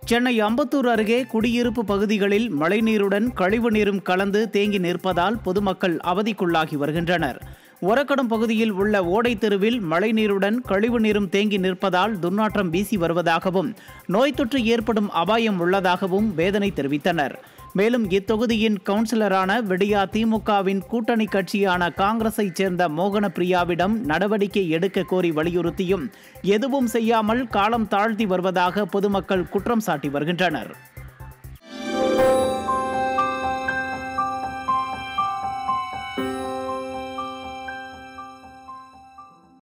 சென்னை அம்பத்தூர் அருகே குடியிருப்பு பகுதிகளில் மழைநீருடன் கழிவு நீரும் கலந்து தேங்கி நிற்பதால் பொதுமக்கள் அவதிக்குள்ளாகி வருகின்றனர் ஒரக்கடம் பகுதியில் உள்ள ஓடை தெருவில் மழைநீருடன் கழிவு நீரும் தேங்கி நிற்பதால் துர்நாற்றம் வீசி வருவதாகவும் நோய் தொற்று ஏற்படும் அபாயம் உள்ளதாகவும் வேதனை தெரிவித்தனர் மேலும் இத்தொகுதியின் கவுன்சிலரான விடியா திமுகவின் கூட்டணி கட்சியான காங்கிரஸைச் சேர்ந்த மோகன பிரியாவிடம் நடவடிக்கை எடுக்க கோரி வலியுறுத்தியும் எதுவும் செய்யாமல் காலம் தாழ்த்தி வருவதாக பொதுமக்கள் குற்றம் சாட்டி வருகின்றனர்